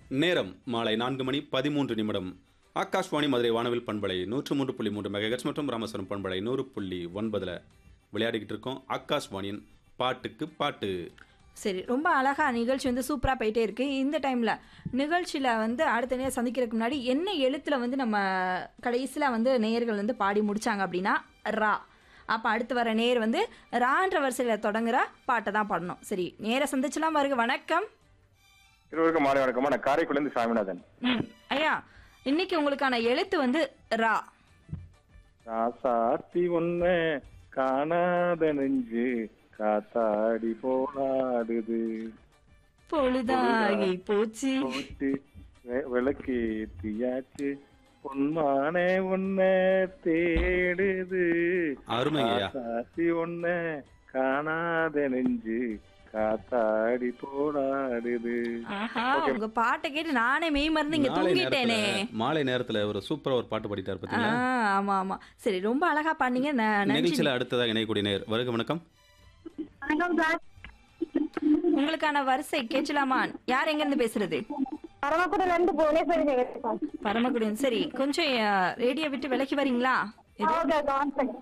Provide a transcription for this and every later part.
நேரம் மாலை நான்கு மணி பதிமூன்று நிமிடம் ஆகாஷ்வாணி மதுரை வானவில் பண்பலை நூற்று மூன்று புள்ளி மூன்று மெகாஹெட்ஸ் மற்றும் ராமேஸ்வரம் பண்பலை நூறு புள்ளி ஒன்பதில் விளையாடிக்கிட்டு இருக்கோம் ஆகாஷ்வாணியின் பாட்டுக்கு பாட்டு சரி ரொம்ப அழகா நிகழ்ச்சி வந்து சூப்பரா போயிட்டே இருக்கு இந்த டைம்ல நிகழ்ச்சியில வந்து அடுத்த நேரம் சந்திக்கிறதுக்கு முன்னாடி என்ன எழுத்துல வந்து நம்ம கடைசியில வந்து நேயர்கள் வந்து பாடி முடிச்சாங்க அப்படின்னா ரா அப்ப அடுத்து வர நேர் வந்து ரான்ற வரிசையில தொடங்குற பாட்டை தான் பாடணும் சரி நேர சந்திச்சலாம் வருக வணக்கம் இருவருக்கும் மாலை வணக்கமா நான் காரைக்குடிலேருந்து சாமிநாதன் ம், ஐயா இன்னைக்கு உங்களுக்கான எழுத்து வந்து ரா ராசாத்தி ஒண்ணு காணாத நெஞ்சு காத்தாடி போனாடுது பொழுதாகி போச்சு போட்டு வெ- விளக்கேத்தியாச்சு பொன்மானே உன்னை தேடுது அருமைங்கய்யா ராசாத்தி ஒண்ணு காணாத நெஞ்சு காத்தாடி போனாடுது ஆஹா உங்க பாட்டை கேட்டு நானே மெய் மறந்து இங்க மாலை தூங்கிட்டேனே நேரத்துல மாலை நேரத்துல ஒரு சூப்பரா ஒரு பாட்டு பாடிட்டார் ஆ, பார்த்தீங்களா ஆமா ஆமா சரி ரொம்ப அழகா பாடுனீங்க ந- நன்றி நிகழ்ச்சியில அடுத்ததாக இணையக்கூடிய நேர் வருக வணக்கம் வணக்கம் சார் உங்களுக்கான வரிசை கேட்கலாமா யார் எங்க இருந்து பேசுறது பரமக்குடில இருந்து புவனேஸ்வரி ஜெகதீஷ் சார் பரமக்குடியன் சரி கொஞ்சம் ரேடியோ விட்டு விலகி வரீங்களா இது- ஓகே ஒன் செகண்ட்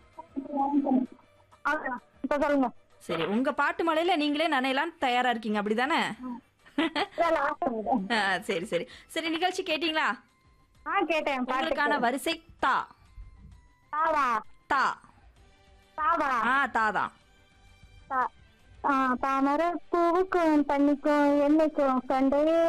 ஓகே இப்போ சொல்லுங்க சரி உங்க பாட்டு மலையில நீங்களே நனையலாம் தயாரா இருக்கீங்க அப்படிதானே சார் லாஸ்ட் ஆ, சரி சரி சரி நிகழ்ச்சி கேட்டீங்களா ஆ கேட்டேன் உங்களுக்கான பாட்டு வரிசை தா தாவா தா தாவா ஆ தாதான் தாமரை பூவுக்கும் தண்ணிக்கும் என்னைக்கும் சண்டையே